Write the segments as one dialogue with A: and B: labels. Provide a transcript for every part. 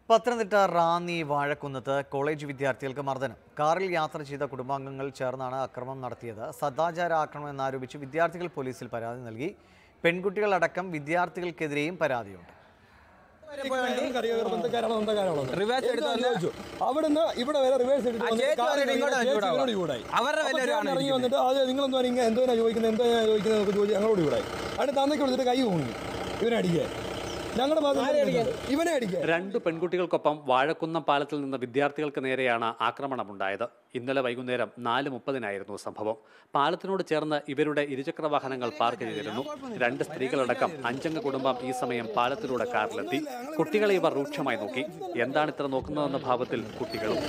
A: Pathanamthitta Ranni വാഴക്കുന്നത്ത് college വിദ്യാർത്ഥികൾക്ക് മർദ്ദനം കാറിൽ യാത്ര ചെയ്ത കുടുംബാംഗങ്ങൾ ചേർന്നാണ് അക്രമം നടത്തിയത് സദാചാര ആക്രമണം എന്നാരോപിച്ച് വിദ്യാർത്ഥികൾ പോലീസിൽ പരാതി നൽകി പെൺകുട്ടികളടക്കം വിദ്യാർത്ഥികൾക്കെതിരെയും പരാതിയുണ്ട്
B: റിവേഴ്സ് എടുത്ത് വന്ന്
C: ചോദിച്ചു. അവിടുന്ന് ഇവിടെ വരെ റിവേഴ്സ് എടുത്ത്
B: ആ
C: വന്നിട്ട്
B: ചേച്ചി
C: കാറിൽ
B: പറയുന്നത്
C: ഇങ്ങനെ
B: ഇങ്ങോട്ടാ
C: ചേച്ചി
B: ചൂടാവുക.
C: ഇങ്ങോട്ട് ചൂടായി.
B: അവരുടെ
C: അപ്പോൾ
B: വല്ലവരാണ്
C: ചേട്ടൻ ഇറങ്ങി
B: ഇരിക്കുന്നത്.
C: വന്നിട്ട് അത് നിങ്ങളെന്തോ ഇങ്ങനെ എന്തോനാ ചോദിക്കുന്നത് എന്തോ ചോദിക്കുന്നത് എന്നൊക്കെ ചോദിച്ചു ഞങ്ങളോട് ചൂടായി അടുത്ത് അന്നൊക്കെ വിളിച്ചിട്ട് കൈ പോങ്ങി ഇവനെ അടിക്കുക ഞങ്ങളുടെ ഭാഗത്ത് ഇവനെ അടിക്കുക
D: രണ്ട് പെൺകുട്ടികൾക്കൊപ്പം വാഴക്കുന്നം പാലത്തിൽ നിന്ന് വിദ്യാർത്ഥികൾക്ക് നേരെയാണ് ആക്രമണമുണ്ടായത് ഇന്നലെ വൈകുന്നേരം നാല് മുപ്പതിനായിരുന്നു സംഭവം പാലത്തിനോട് ചേർന്ന് ഇവരുടെ ഇരുചക്ര വാഹനങ്ങൾ പാർക്ക് ചെയ്തിരുന്നു രണ്ട് സ്ത്രീകളടക്കം അഞ്ചംഗ കുടുംബം ഈ സമയം പാലത്തിലൂടെ കാറിലെത്തി കുട്ടികളെ ഇവർ രൂക്ഷമായി നോക്കി എന്താണ് ഇത്ര നോക്കുന്നതെന്ന ഭാവത്തിൽ കുട്ടികളും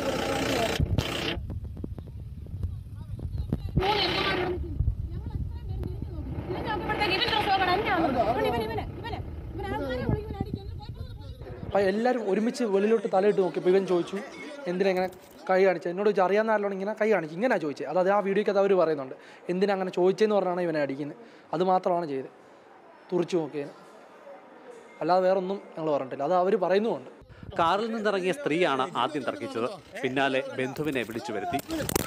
E: മൂന്ന് എംപിമാരോട് ഞങ്ങൾ എത്രയും പേര് തിരിഞ്ഞു നോക്കി. തിരിഞ്ഞു നോക്കുമ്പോഴത്തേക്ക് ഇവൻ ഡ്രസ്സ് നോക്കണം എന്നെയാണ് ഇവൻ ഇവൻ ഇവന് ഇവന് ഇവൻ ആൾക്കാരെ വിളിക്കും ഇവൻ അടിക്കും ഇവൻ പോയി, പോയി, പോയി, പോയി.
F: അപ്പോൾ എല്ലാവരും ഒരുമിച്ച് വെളിയിലോട്ട് തലയിട്ട് നോക്കിയപ്പോൾ ഇവൻ ചോദിച്ചു എന്തിനാ ഇങ്ങനെ കൈ കാണിച്ചത് എന്നോട് ചോദിച്ചു അറിയാവുന്ന ആരോട് ഇങ്ങനെ കൈ കാണിച്ചു ഇങ്ങനെ ചോദിച്ചത് അത് അത് ആ വീഡിയോയ്ക്ക് അത് അവർ പറയുന്നുണ്ട് എന്തിനാ അങ്ങനെ ചോദിച്ചതെന്ന് പറഞ്ഞാണ് ഇവനെ അടിക്കുന്നത് അത് മാത്രമാണ് ചെയ്തത് തുറിച്ചു നോക്കിയതിന് അല്ലാതെ വേറെ ഒന്നും ഞങ്ങൾ പറഞ്ഞിട്ടില്ല അത് അവർ പറയുന്നുമുണ്ട്
D: കാറിൽ നിന്നിറങ്ങിയ സ്ത്രീയാണ് ആദ്യം തർക്കിച്ചത് പിന്നാലെ ബന്ധുവിനെ വിളിച്ചു വരുത്തി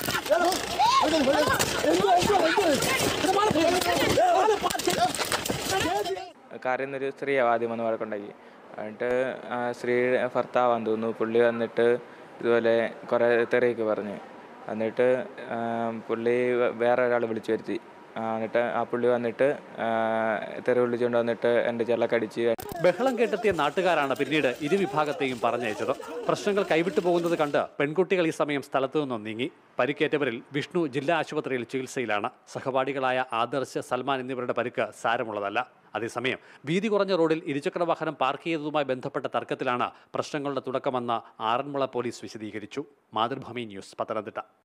G: കാറിൽ നിന്നൊരു സ്ത്രീയാണ് ആദ്യം വന്ന് വഴക്കുണ്ടാക്കി എന്നിട്ട് ആ സ്ത്രീയുടെ ഭർത്താവാന്ന് തോന്നുന്നു പുള്ളി വന്നിട്ട് ഇതുപോലെ കുറേ തെറിയൊക്കെ പറഞ്ഞു എന്നിട്ട് ആ, പുള്ളി വേ- വേറെ ഒരാൾ വിളിച്ചു വരുത്തി ആ, എന്നിട്ട് ആ പുള്ളി വന്നിട്ട് ആ, തെറി വിളിച്ചുകൊണ്ട് വന്നിട്ട് എൻ്റെ ചെള്ളക്കടിച്ച്
D: ബഹളം കേട്ടെത്തിയ നാട്ടുകാരാണ് പിന്നീട് ഇരുവിഭാഗത്തെയും പറഞ്ഞയച്ചത് പ്രശ്നങ്ങൾ കൈവിട്ടു പോകുന്നത് കണ്ട് പെൺകുട്ടികൾ ഈ സമയം സ്ഥലത്തു നിന്നും നീങ്ങി പരിക്കേറ്റവരിൽ വിഷ്ണു ജില്ലാ ആശുപത്രിയിൽ ചികിത്സയിലാണ് സഹപാഠികളായ ആദർശ് സൽമാൻ എന്നിവരുടെ പരിക്ക് സാരമുള്ളതല്ല അതേസമയം വീതി കുറഞ്ഞ റോഡിൽ ഇരുചക്ര വാഹനം പാർക്ക് ചെയ്തതുമായി ബന്ധപ്പെട്ട തർക്കത്തിലാണ് പ്രശ്നങ്ങളുടെ തുടക്കമെന്ന് ആറന്മുള പോലീസ് വിശദീകരിച്ചു മാതൃഭൂമി ന്യൂസ് പത്തനംതിട്ട